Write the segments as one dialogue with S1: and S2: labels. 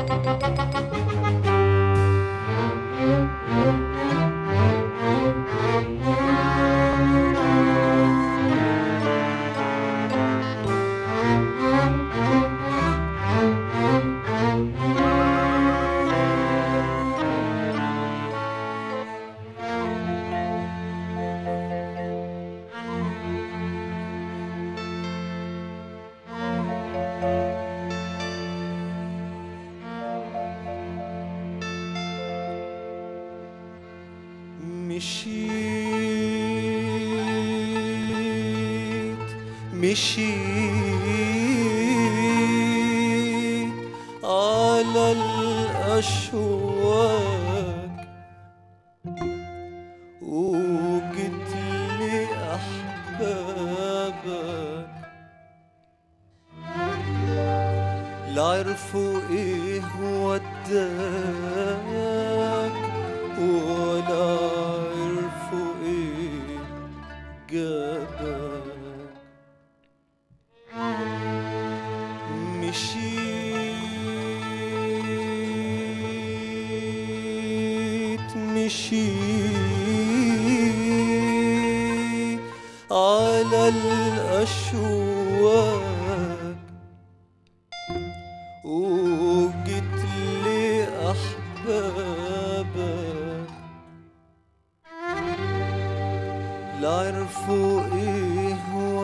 S1: مشيت مشيت على الأشواك وجيت لأحبابك لا عرفوا ايه وداك ولا عرفوا ايه جابك مشيت مشيت على الأشواك وجيت لأحبابك لا عرفوا ايه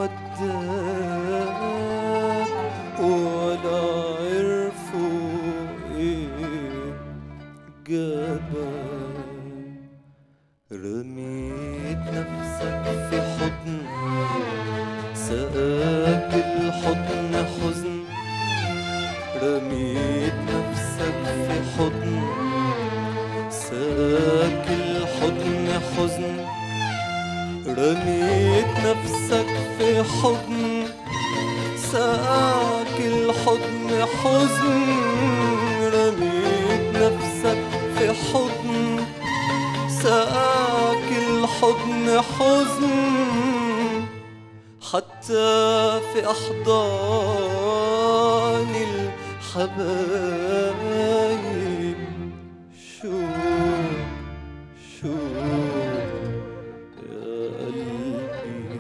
S1: وداك ولا عرفوا ايه جابك رميت نفسك في حضن سقاك الحضن حزن رميت نفسك في حضن سقاك الحضن حزن رميت نفسك في حضن سقاك الحضن حزن رميت نفسك في حضن سقاك الحضن حزن حتى في أحضان الحبايب شو شو يا قلبي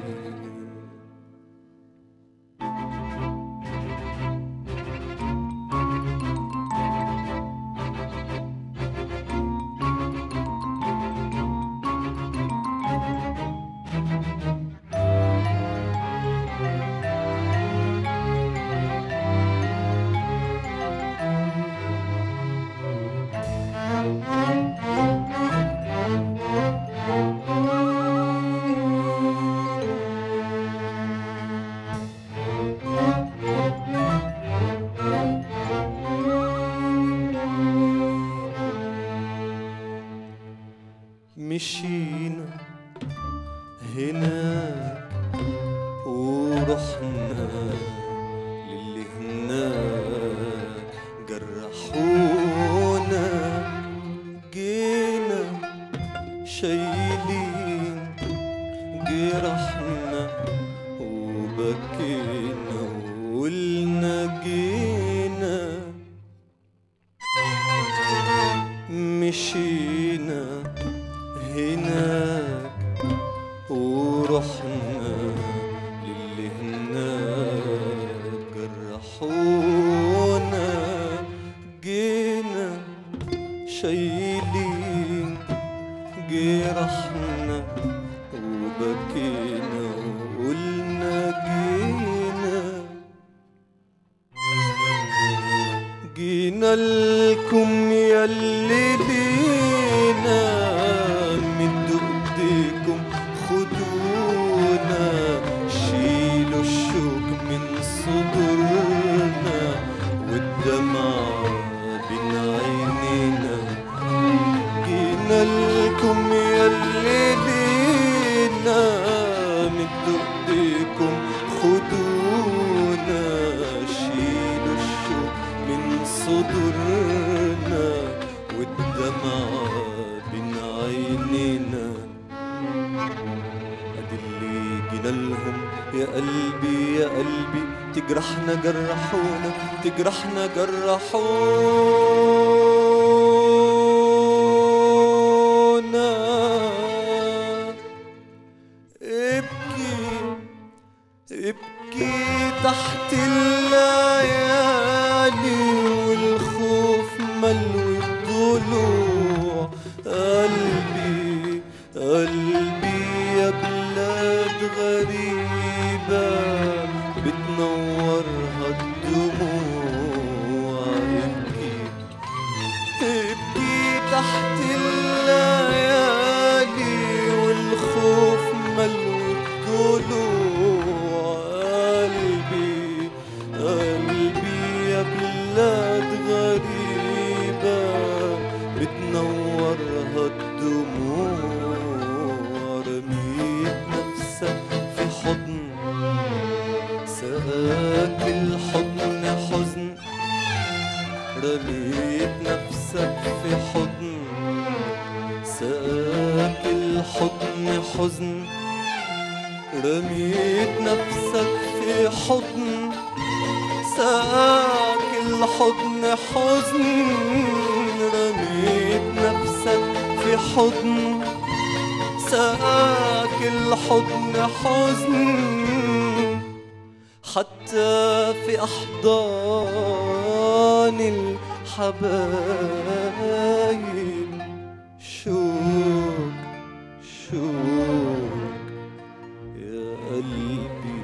S1: مشينا هناك ورحنا للي هناك جرحونا جينا شايلين جرحنا وبكينا وقلنا جينا مشينا هناك ورحنا للي هناك جرحونا جينا شايلين جرحنا وبكينا وقلنا جينا جينا لكم ياللي لينا مدوا ايديكم خدونا شيلوا الشوك من صدورنا والدمعة بين عينينا جينا لكم ياللي لينا مدوا ايديكم خدونا شيلوا الشوك من صدورنا والدمعة بين عينينا ادي اللي جينا لهم يا قلبي يا قلبي تجرحنا جرحونا تجرحنا جرحونا ابكي ابكي تحت الليالي والخوف ملوي الضلوع قلبي قلبي يا بلاد غريبة بتنورها الدموع ابكي ابكي تحت الليالي والخوف ملوي الضلوع قلبي قلبي يا بلاد غريبة بتنورها الدموع رميت نفسك في حضن سقاك الحضن حزن رميت نفسك في حضن سقاك الحضن حزن رميت نفسك في حضن سقاك الحضن حزن رميت نفسك في حضن سقاك الحضن حزن حتى في أحضان الحبايب شوق شوق يا قلبي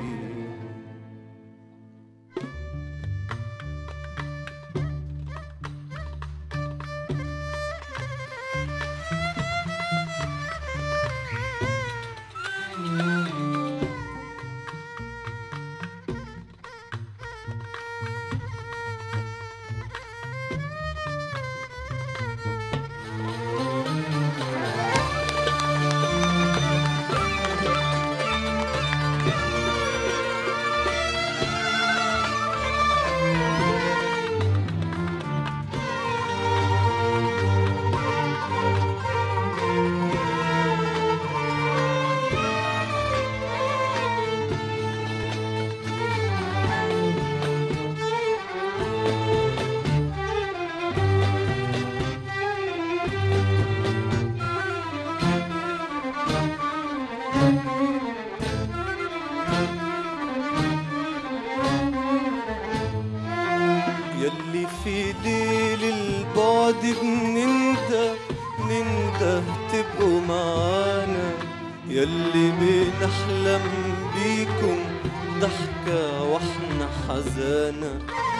S1: يلي في ليل البعد بننده ننده تبقوا معانا يلي بنحلم بيكم ضحكة واحنا حزانة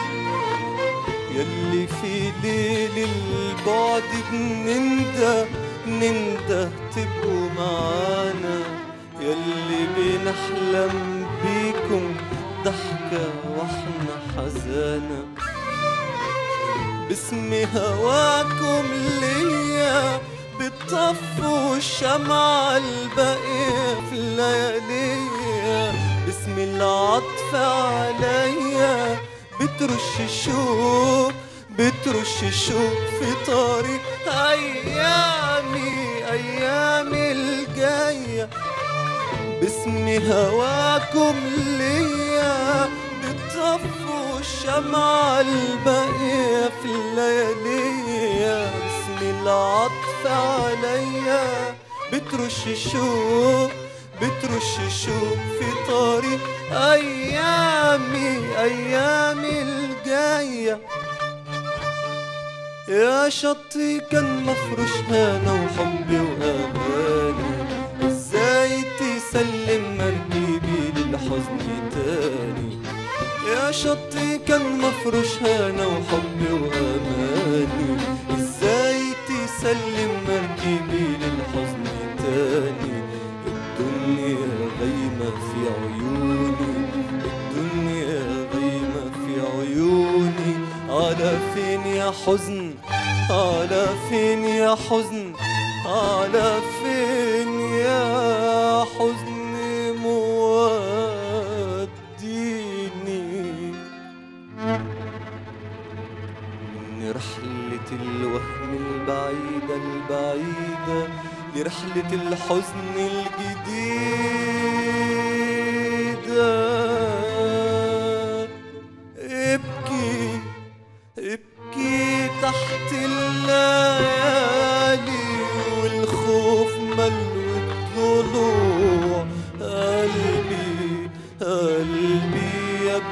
S1: يلي في ليل البعد بننده ننده تبقوا معانا يلي بنحلم بيكم ضحكة واحنا حزانة باسم هواكم ليا بتطفوا الشمعة الباقية في الليالية باسم العطف عليا بترش الشوق بترش الشوق في طريق أيامي أيامي الجاية باسم هواكم ليا بتطفوا الشمعة الباقية في الليالية باسم العطف عليا بترش الشوق بترش الشوق في طريق أيامي أيامي الجاية يا شطي كان مفروش هنا وحبي وأماني ازاي تسلم مركبي للحزن تاني يا شطي كان مفروش هنا وحبي وأماني ازاي تسلم مركبي للحزن تاني الدنيا غيمة في عيوني الدنيا غيمة في عيوني على فين يا حزن على فين يا حزن على فين يا حزن موديني من رحلة الوهم البعيدة البعيدة لرحلة الحزن الجديدة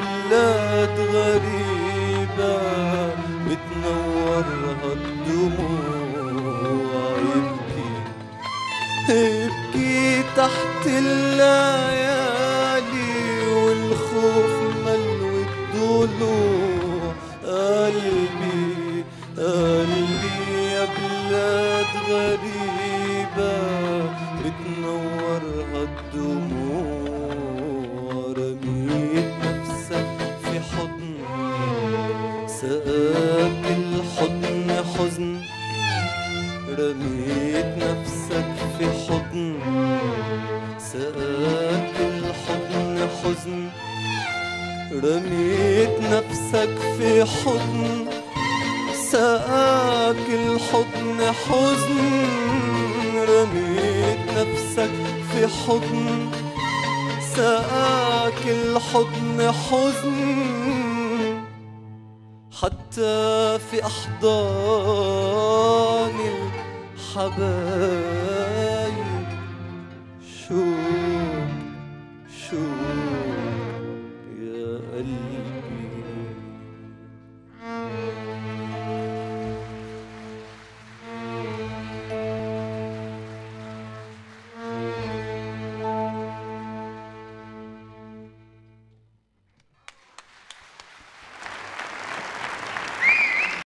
S1: بلاد غريبة بتنورها الدموع يبكي ابكي تحت الليالي والخوف ملو الضلوع قلبي قلبي يا بلاد غريبة بتنورها الدموع رميت نفسك في حضن سقاك الحضن حزن رميت نفسك في حضن سقاك الحضن حزن رميت نفسك في حضن سقاك الحضن حزن رميت نفسك في حضن سقاك الحضن حزن حتى في أحضان الحبايب شوق شوق يا قلبي